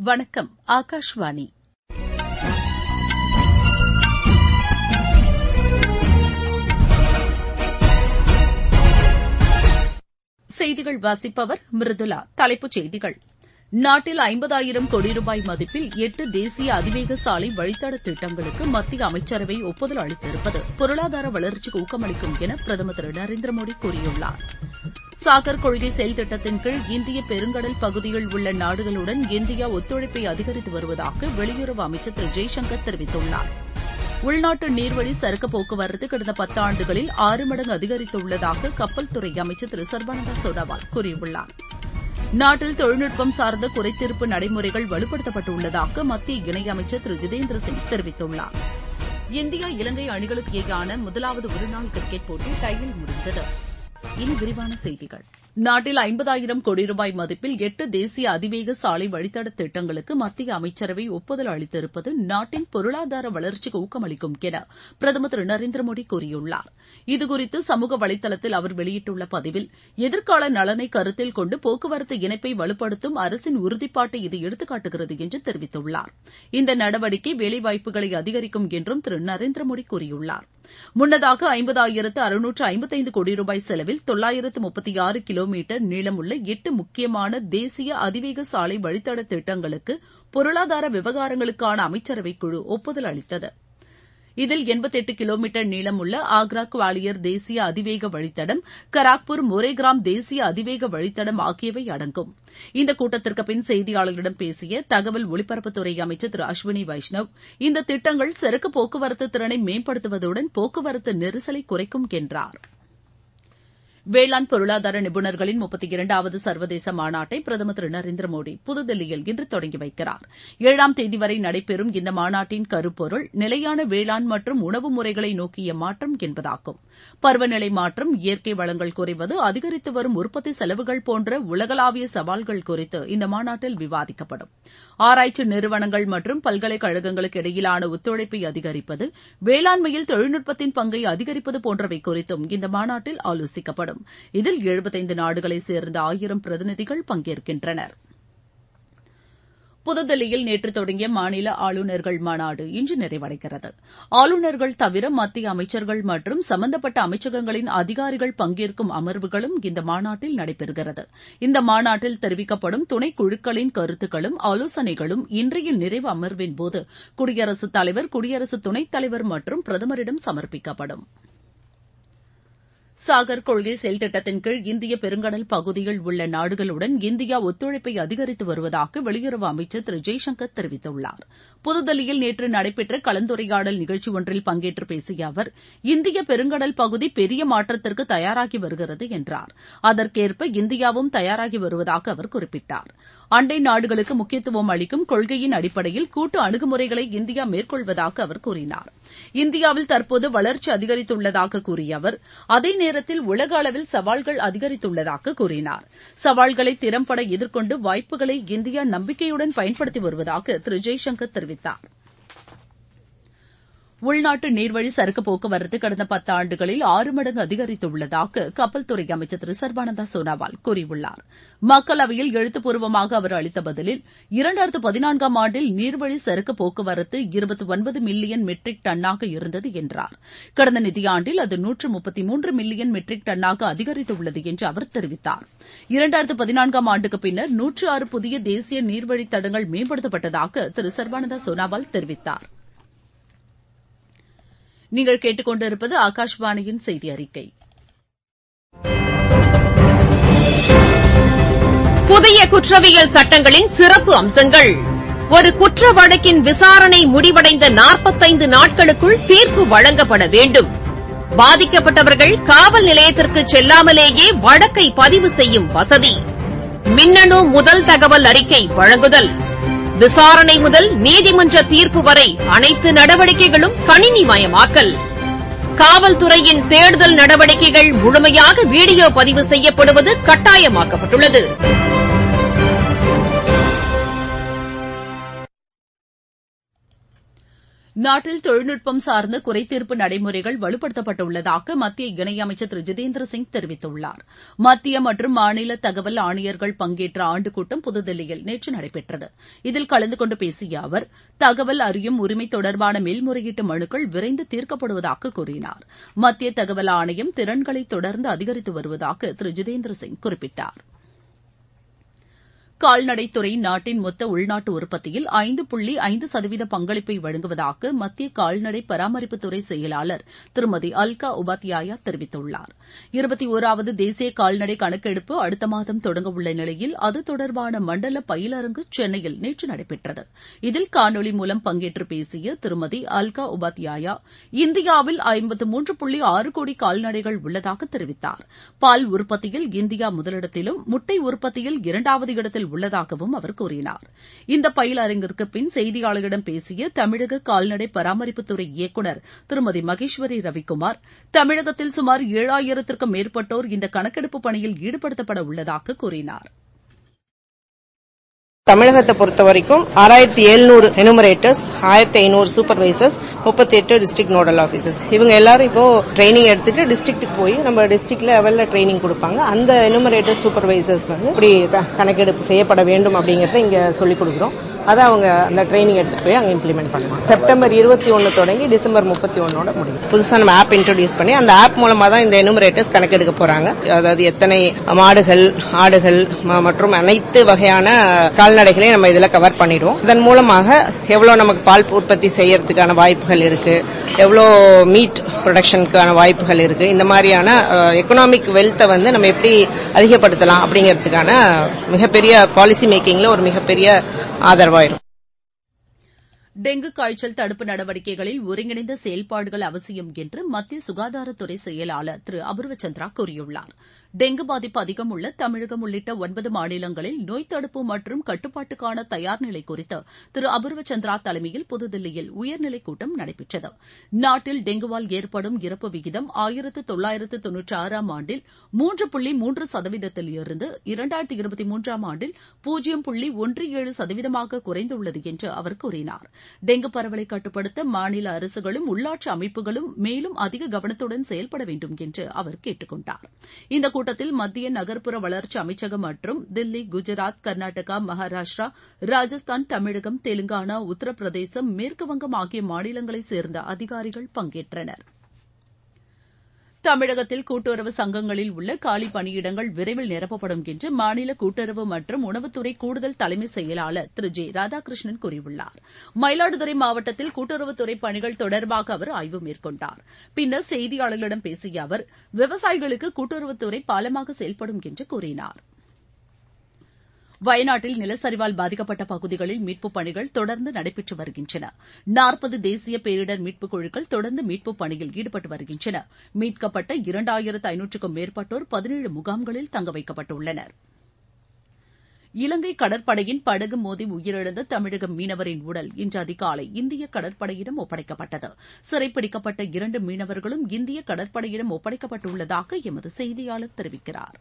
வணக்கம் ஆகாஷ்வாணி செய்திகள் வாசிப்பவர் மிருதுளா தலைப்புச் செய்திகள் நாட்டில் ஐம்பதாயிரம் கோடி ரூபாய் மதிப்பில் எட்டு தேசிய அதிவேக சாலை வழித்தட திட்டங்களுக்கு மத்திய அமைச்சரவை ஒப்புதல் அளித்திருப்பது பொருளாதார வளர்ச்சிக்கு ஊக்கமளிக்கும் என பிரதமர் திரு நரேந்திர மோடி கூறியுள்ளார் சாகர் கொள்கை செயல் திட்டத்தின் கீழ் இந்திய பெருங்கடல் பகுதியில் உள்ள நாடுகளுடன் இந்தியா ஒத்துழைப்பை அதிகரித்து வருவதாக வெளியுறவு அமைச்சர் திரு ஜெய்சங்கர் தெரிவித்துள்ளார் உள்நாட்டு நீர்வழி சரக்கு போக்குவரத்து கடந்த பத்தாண்டுகளில் ஆறு மடங்கு அதிகரித்துள்ளதாக கப்பல் துறை அமைச்சர் திரு சர்பானந்தா சோனோவால் கூறியுள்ளார் நாட்டில் தொழில்நுட்பம் சார்ந்த குறைதீர்ப்பு நடைமுறைகள் வலுப்படுத்தப்பட்டுள்ளதாக மத்திய இணையமைச்சர் திரு ஜிதேந்திர சிங் தெரிவித்துள்ளார் இந்தியா இலங்கை அணிகளுக்கு இடையேயான முதலாவது ஒருநாள் கிரிக்கெட் போட்டி டையில் முடிந்தது இனி விரிவான செய்திகள் நாட்டில் ஐம்பதாயிரம் கோடி ரூபாய் மதிப்பில் எட்டு தேசிய அதிவேக சாலை வழித்தட திட்டங்களுக்கு மத்திய அமைச்சரவை ஒப்புதல் அளித்திருப்பது நாட்டின் பொருளாதார வளர்ச்சிக்கு ஊக்கமளிக்கும் என பிரதமர் திரு நரேந்திர மோடி கூறியுள்ளார் இதுகுறித்து சமூக வலைதளத்தில் அவர் வெளியிட்டுள்ள பதிவில் எதிர்கால நலனை கருத்தில் கொண்டு போக்குவரத்து இணைப்பை வலுப்படுத்தும் அரசின் உறுதிப்பாட்டை இது எடுத்துக்காட்டுகிறது என்று தெரிவித்துள்ளார் இந்த நடவடிக்கை வேலைவாய்ப்புகளை அதிகரிக்கும் என்றும் திரு நரேந்திர மோடி கூறியுள்ளார் முன்னதாக ஐம்பதாயிரத்து அறுநூற்று ஐம்பத்தைந்து கோடி ரூபாய் செலவில் தொள்ளாயிரத்து முப்பத்தி ஆறு கிலோமீட்டர் நீளமுள்ள எட்டு முக்கியமான தேசிய அதிவேக சாலை வழித்தட திட்டங்களுக்கு பொருளாதார விவகாரங்களுக்கான அமைச்சரவைக் குழு ஒப்புதல் அளித்தது இதில் எண்பத்தெட்டு கிலோமீட்டர் நீளமுள்ள ஆக்ரா குவாலியர் தேசிய அதிவேக வழித்தடம் கராக்பூர் மோரேகிராம் தேசிய அதிவேக வழித்தடம் ஆகியவை அடங்கும் இந்த கூட்டத்திற்கு பின் செய்தியாளர்களிடம் பேசிய தகவல் ஒலிபரப்புத்துறை அமைச்சர் திரு அஸ்வினி வைஷ்ணவ் இந்த திட்டங்கள் சரக்கு போக்குவரத்து திறனை மேம்படுத்துவதுடன் போக்குவரத்து நெரிசலை குறைக்கும் என்றார் வேளாண் பொருளாதார நிபுணர்களின் முப்பத்தி இரண்டாவது சர்வதேச மாநாட்டை பிரதமர் திரு நரேந்திர மோடி புதுதில்லியில் இன்று தொடங்கி வைக்கிறார் ஏழாம் தேதி வரை நடைபெறும் இந்த மாநாட்டின் கருப்பொருள் நிலையான வேளாண் மற்றும் உணவு முறைகளை நோக்கிய மாற்றம் என்பதாகும் பருவநிலை மாற்றம் இயற்கை வளங்கள் குறைவது அதிகரித்து வரும் உற்பத்தி செலவுகள் போன்ற உலகளாவிய சவால்கள் குறித்து இந்த மாநாட்டில் விவாதிக்கப்படும் ஆராய்ச்சி நிறுவனங்கள் மற்றும் பல்கலைக்கழகங்களுக்கு இடையிலான ஒத்துழைப்பை அதிகரிப்பது வேளாண்மையில் தொழில்நுட்பத்தின் பங்கை அதிகரிப்பது போன்றவை குறித்தும் இந்த மாநாட்டில் ஆலோசிக்கப்படும் இதில் எழுபத்தைந்து நாடுகளைச் சேர்ந்த ஆயிரம் பிரதிநிதிகள் பங்கேற்கின்றனர் புதுதில்லியில் நேற்று தொடங்கிய மாநில ஆளுநர்கள் மாநாடு இன்று நிறைவடைகிறது ஆளுநர்கள் தவிர மத்திய அமைச்சர்கள் மற்றும் சம்பந்தப்பட்ட அமைச்சகங்களின் அதிகாரிகள் பங்கேற்கும் அமர்வுகளும் இந்த மாநாட்டில் நடைபெறுகிறது இந்த மாநாட்டில் தெரிவிக்கப்படும் துணைக்குழுக்களின் கருத்துக்களும் ஆலோசனைகளும் இன்றைய நிறைவு அமர்வின்போது குடியரசுத் தலைவர் குடியரசு துணைத் தலைவர் மற்றும் பிரதமரிடம் சமர்ப்பிக்கப்படும் சாகர் கொள்கை செயல் திட்டத்தின் கீழ் இந்திய பெருங்கடல் பகுதியில் உள்ள நாடுகளுடன் இந்தியா ஒத்துழைப்பை அதிகரித்து வருவதாக வெளியுறவு அமைச்சர் திரு ஜெய்சங்கர் தெரிவித்துள்ளார் புதுதில்லியில் நேற்று நடைபெற்ற கலந்துரையாடல் நிகழ்ச்சி ஒன்றில் பங்கேற்று பேசிய அவர் இந்திய பெருங்கடல் பகுதி பெரிய மாற்றத்திற்கு தயாராகி வருகிறது என்றார் அதற்கேற்ப இந்தியாவும் தயாராகி வருவதாக அவர் குறிப்பிட்டார் அண்டை நாடுகளுக்கு முக்கியத்துவம் அளிக்கும் கொள்கையின் அடிப்படையில் கூட்டு அணுகுமுறைகளை இந்தியா மேற்கொள்வதாக அவர் கூறினார் இந்தியாவில் தற்போது வளர்ச்சி அதிகரித்துள்ளதாக கூறிய அவர் அதே நேரத்தில் உலக அளவில் சவால்கள் அதிகரித்துள்ளதாக கூறினார் சவால்களை திறம்பட எதிர்கொண்டு வாய்ப்புகளை இந்தியா நம்பிக்கையுடன் பயன்படுத்தி வருவதாக திரு ஜெய்சங்கர் தெரிவித்தார் உள்நாட்டு நீர்வழி சரக்கு போக்குவரத்து கடந்த பத்தாண்டுகளில் ஆறு மடங்கு அதிகரித்துள்ளதாக கப்பல் துறை அமைச்சர் திரு சர்பானந்தா சோனோவால் கூறியுள்ளார் மக்களவையில் எழுத்துப்பூர்வமாக அவர் அளித்த பதிலில் இரண்டாயிரத்து பதினான்காம் ஆண்டில் நீர்வழி சரக்கு போக்குவரத்து இருபத்தி ஒன்பது மில்லியன் மெட்ரிக் டன்னாக இருந்தது என்றார் கடந்த நிதியாண்டில் அது நூற்று முப்பத்தி மூன்று மில்லியன் மெட்ரிக் டன்னாக அதிகரித்துள்ளது என்று அவர் தெரிவித்தார் இரண்டாயிரத்து பதினான்காம் ஆண்டுக்கு பின்னர் நூற்று ஆறு புதிய தேசிய நீர்வழித் தடங்கள் மேம்படுத்தப்பட்டதாக திரு சர்பானந்தா சோனோவால் தெரிவித்தார் நீங்கள் கேட்டுக்கொண்டிருப்பது ஆகாஷ்வாணியின் செய்தி அறிக்கை புதிய குற்றவியல் சட்டங்களின் சிறப்பு அம்சங்கள் ஒரு குற்ற வழக்கின் விசாரணை முடிவடைந்த நாற்பத்தைந்து நாட்களுக்குள் தீர்ப்பு வழங்கப்பட வேண்டும் பாதிக்கப்பட்டவர்கள் காவல் நிலையத்திற்கு செல்லாமலேயே வழக்கை பதிவு செய்யும் வசதி மின்னணு முதல் தகவல் அறிக்கை வழங்குதல் விசாரணை முதல் நீதிமன்ற தீர்ப்பு வரை அனைத்து நடவடிக்கைகளும் கணினிமயமாக்கல் காவல்துறையின் தேடுதல் நடவடிக்கைகள் முழுமையாக வீடியோ பதிவு செய்யப்படுவது கட்டாயமாக்கப்பட்டுள்ளது நாட்டில் தொழில்நுட்பம் சார்ந்த குறைதீர்ப்பு நடைமுறைகள் வலுப்படுத்தப்பட்டுள்ளதாக மத்திய இணையமைச்சர் திரு ஜிதேந்திர சிங் தெரிவித்துள்ளார் மத்திய மற்றும் மாநில தகவல் ஆணையர்கள் பங்கேற்ற ஆண்டுக் கூட்டம் புதுதில்லியில் நேற்று நடைபெற்றது இதில் கலந்து கொண்டு பேசிய அவர் தகவல் அறியும் உரிமை தொடர்பான மேல்முறையீட்டு மனுக்கள் விரைந்து தீர்க்கப்படுவதாக கூறினார் மத்திய தகவல் ஆணையம் திறன்களை தொடர்ந்து அதிகரித்து வருவதாக திரு ஜிதேந்திர சிங் குறிப்பிட்டார் கால்நடைத்துறை நாட்டின் மொத்த உள்நாட்டு உற்பத்தியில் ஐந்து புள்ளி ஐந்து சதவீத பங்களிப்பை வழங்குவதாக மத்திய கால்நடை பராமரிப்புத்துறை செயலாளர் திருமதி அல்கா உபாத்யாயா தெரிவித்துள்ளார் இருபத்தி ஒராவது தேசிய கால்நடை கணக்கெடுப்பு அடுத்த மாதம் தொடங்கவுள்ள நிலையில் அது தொடர்பான மண்டல பயிலரங்கு சென்னையில் நேற்று நடைபெற்றது இதில் காணொலி மூலம் பங்கேற்று பேசிய திருமதி அல்கா உபாத்யாயா இந்தியாவில் ஐம்பத்து மூன்று புள்ளி ஆறு கோடி கால்நடைகள் உள்ளதாக தெரிவித்தார் பால் உற்பத்தியில் இந்தியா முதலிடத்திலும் முட்டை உற்பத்தியில் இரண்டாவது இடத்தில் உள்ளதாகவும் அவர் கூறினார் இந்த பயிலரங்கிற்கு பின் செய்தியாளர்களிடம் பேசிய தமிழக கால்நடை பராமரிப்புத்துறை இயக்குநர் திருமதி மகேஸ்வரி ரவிக்குமார் தமிழகத்தில் சுமார் ஏழாயிரத்திற்கும் மேற்பட்டோர் இந்த கணக்கெடுப்பு பணியில் ஈடுபடுத்தப்பட உள்ளதாக கூறினார் தமிழகத்தை பொறுத்த வரைக்கும் ஆறாயிரத்தி எழுநூறு எனுமரேட்டர்ஸ் ஆயிரத்தி ஐநூறு சூப்பர்வைசர்ஸ் முப்பத்தி எட்டு டிஸ்ட்ரிக்ட் நோடல் ஆபீசர்ஸ் இவங்க எல்லாரும் இப்போ ட்ரைனிங் எடுத்துட்டு டிஸ்ட்ரிக்ட்டுக்கு போய் நம்ம டிஸ்ட்ரிக்ட் லெவல்ல ட்ரைனிங் கொடுப்பாங்க அந்த எனுமரேட்டர் சூப்பர்வைசர்ஸ் வந்து இப்படி கணக்கெடுப்பு செய்யப்பட வேண்டும் அப்படிங்கறத இங்க சொல்லிக் கொடுக்குறோம் அதை அவங்க அந்த ட்ரைனிங் எடுத்துட்டு போய் அங்க இம்ப்ளிமெண்ட் பண்ணுவாங்க செப்டம்பர் இருபத்தி ஒன்னு தொடங்கி டிசம்பர் முப்பத்தி ஒன்னோட முடியும் புதுசா நம்ம ஆப் இன்ட்ரோடியூஸ் பண்ணி அந்த ஆப் மூலமா தான் இந்த எனுமரேட்டர்ஸ் கணக்கெடுக்க போறாங்க அதாவது எத்தனை மாடுகள் ஆடுகள் மற்றும் அனைத்து வகையான கால்நடைகளையும் நம்ம இதுல கவர் பண்ணிடுவோம் இதன் மூலமாக எவ்வளவு நமக்கு பால் உற்பத்தி செய்யறதுக்கான வாய்ப்புகள் இருக்கு எவ்வளவு மீட் ப்ரொடக்ஷனுக்கான வாய்ப்புகள் இருக்கு இந்த மாதிரியான எக்கனாமிக் வெல்த்தை வந்து நம்ம எப்படி அதிகப்படுத்தலாம் அப்படிங்கிறதுக்கான மிகப்பெரிய பாலிசி மேக்கிங்ல ஒரு மிகப்பெரிய ஆதரவாயிரும் டெங்கு காய்ச்சல் தடுப்பு நடவடிக்கைகளில் ஒருங்கிணைந்த செயல்பாடுகள் அவசியம் என்று மத்திய சுகாதாரத்துறை செயலாளர் திரு அபூர்வ சந்திரா கூறியுள்ளார் டெங்கு பாதிப்பு அதிகம் உள்ள தமிழகம் உள்ளிட்ட ஒன்பது மாநிலங்களில் நோய் தடுப்பு மற்றும் கட்டுப்பாட்டுக்கான தயார் நிலை குறித்து திரு அபூர்வ சந்திரா தலைமையில் புதுதில்லியில் உயர்நிலைக் கூட்டம் நடைபெற்றது நாட்டில் டெங்குவால் ஏற்படும் இறப்பு விகிதம் ஆயிரத்து தொள்ளாயிரத்து தொன்னூற்றி ஆறாம் ஆண்டில் மூன்று புள்ளி மூன்று சதவீதத்தில் இருந்து இரண்டாயிரத்து இருபத்தி மூன்றாம் ஆண்டில் பூஜ்ஜியம் புள்ளி ஒன்று ஏழு சதவீதமாக குறைந்துள்ளது என்று அவர் கூறினார் டெங்கு பரவலை கட்டுப்படுத்த மாநில அரசுகளும் உள்ளாட்சி அமைப்புகளும் மேலும் அதிக கவனத்துடன் செயல்பட வேண்டும் என்று அவர் கேட்டுக் கொண்டார் இந்த கூட்டத்தில் மத்திய நகர்ப்புற வளர்ச்சி அமைச்சகம் மற்றும் தில்லி குஜராத் கர்நாடகா மகாராஷ்டிரா ராஜஸ்தான் தமிழகம் தெலுங்கானா உத்தரப்பிரதேசம் மேற்குவங்கம் ஆகிய மாநிலங்களைச் சேர்ந்த அதிகாரிகள் பங்கேற்றனர் தமிழகத்தில் கூட்டுறவு சங்கங்களில் உள்ள காலி பணியிடங்கள் விரைவில் நிரப்பப்படும் என்று மாநில கூட்டுறவு மற்றும் உணவுத்துறை கூடுதல் தலைமை செயலாளர் திரு ஜே ராதாகிருஷ்ணன் கூறியுள்ளார் மயிலாடுதுறை மாவட்டத்தில் கூட்டுறவுத்துறை பணிகள் தொடர்பாக அவர் ஆய்வு மேற்கொண்டார் பின்னர் செய்தியாளர்களிடம் பேசிய அவர் விவசாயிகளுக்கு கூட்டுறவுத்துறை பாலமாக செயல்படும் என்று கூறினார் வயநாட்டில் நிலச்சரிவால் பாதிக்கப்பட்ட பகுதிகளில் மீட்புப் பணிகள் தொடர்ந்து நடைபெற்று வருகின்றன நாற்பது தேசிய பேரிடர் மீட்புக் குழுக்கள் தொடர்ந்து மீட்புப் பணியில் ஈடுபட்டு வருகின்றன மீட்கப்பட்ட இரண்டாயிரத்து ஐநூற்றுக்கும் மேற்பட்டோர் பதினேழு முகாம்களில் தங்க வைக்கப்பட்டுள்ளனர் இலங்கை கடற்படையின் படகு மோதி உயிரிழந்த தமிழக மீனவரின் உடல் இன்று அதிகாலை இந்திய கடற்படையிடம் ஒப்படைக்கப்பட்டது சிறைப்பிடிக்கப்பட்ட இரண்டு மீனவர்களும் இந்திய கடற்படையிடம் ஒப்படைக்கப்பட்டுள்ளதாக எமது செய்தியாளர் தெரிவிக்கிறார்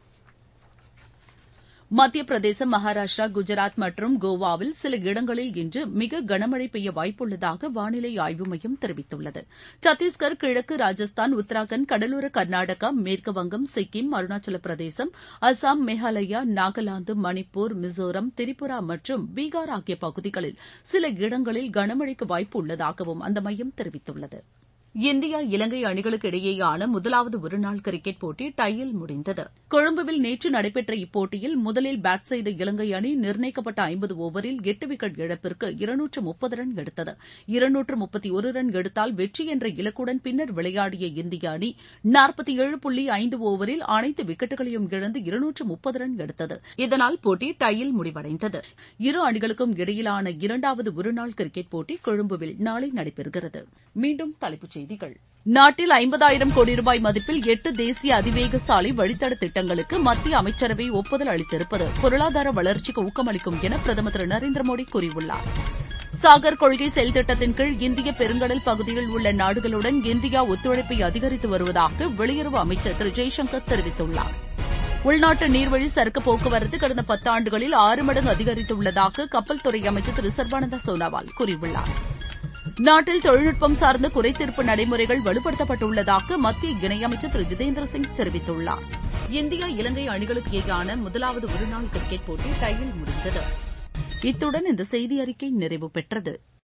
மத்திய பிரதேசம் மகாராஷ்டிரா குஜராத் மற்றும் கோவாவில் சில இடங்களில் இன்று மிக கனமழை பெய்ய வாய்ப்புள்ளதாக வானிலை ஆய்வு மையம் தெரிவித்துள்ளது சத்தீஸ்கர் கிழக்கு ராஜஸ்தான் உத்தராகண்ட் கடலோர கர்நாடகா மேற்குவங்கம் சிக்கிம் அருணாச்சல பிரதேசம் அசாம் மேகாலயா நாகாலாந்து மணிப்பூர் மிசோரம் திரிபுரா மற்றும் பீகார் ஆகிய பகுதிகளில் சில இடங்களில் கனமழைக்கு வாய்ப்பு உள்ளதாகவும் அந்த மையம் தெரிவித்துள்ளது இந்தியா இலங்கை அணிகளுக்கு இடையேயான முதலாவது ஒருநாள் கிரிக்கெட் போட்டி டையில் முடிந்தது கொழும்புவில் நேற்று நடைபெற்ற இப்போட்டியில் முதலில் பேட் செய்த இலங்கை அணி நிர்ணயிக்கப்பட்ட ஐம்பது ஓவரில் எட்டு விக்கெட் இழப்பிற்கு இருநூற்று முப்பது ரன் எடுத்தது இருநூற்று முப்பத்தி ஒரு ரன் எடுத்தால் வெற்றி என்ற இலக்குடன் பின்னர் விளையாடிய இந்திய அணி நாற்பத்தி ஏழு புள்ளி ஐந்து ஓவரில் அனைத்து விக்கெட்டுகளையும் இழந்து இருநூற்று முப்பது ரன் எடுத்தது இதனால் போட்டி டையில் முடிவடைந்தது இரு அணிகளுக்கும் இடையிலான இரண்டாவது ஒருநாள் கிரிக்கெட் போட்டி கொழும்புவில் நாளை நடைபெறுகிறது மீண்டும் தலைப்புச் செய்திகள் நாட்டில் ஐம்பதாயிரம் கோடி ரூபாய் மதிப்பில் எட்டு தேசிய அதிவேக சாலை வழித்தட திட்டங்களுக்கு மத்திய அமைச்சரவை ஒப்புதல் அளித்திருப்பது பொருளாதார வளர்ச்சிக்கு ஊக்கமளிக்கும் என பிரதமர் திரு நரேந்திர மோடி கூறியுள்ளார் சாகர் கொள்கை செயல் திட்டத்தின் கீழ் இந்திய பெருங்கடல் பகுதியில் உள்ள நாடுகளுடன் இந்தியா ஒத்துழைப்பை அதிகரித்து வருவதாக வெளியுறவு அமைச்சர் திரு ஜெய்சங்கர் தெரிவித்துள்ளார் உள்நாட்டு நீர்வழி சரக்கு போக்குவரத்து கடந்த பத்தாண்டுகளில் ஆறு மடங்கு அதிகரித்துள்ளதாக கப்பல் துறை அமைச்சர் திரு சர்பானந்தா சோனாவால் கூறியுள்ளார் நாட்டில் தொழில்நுட்பம் சார்ந்த குறைதீர்ப்பு நடைமுறைகள் வலுப்படுத்தப்பட்டுள்ளதாக மத்திய இணையமைச்சர் திரு ஜிதேந்திர சிங் தெரிவித்துள்ளார் இந்தியா இலங்கை அணிகளுக்கு இடையேயான முதலாவது ஒருநாள் கிரிக்கெட் போட்டி டையில் முடிந்தது இத்துடன் இந்த செய்தி அறிக்கை நிறைவு பெற்றது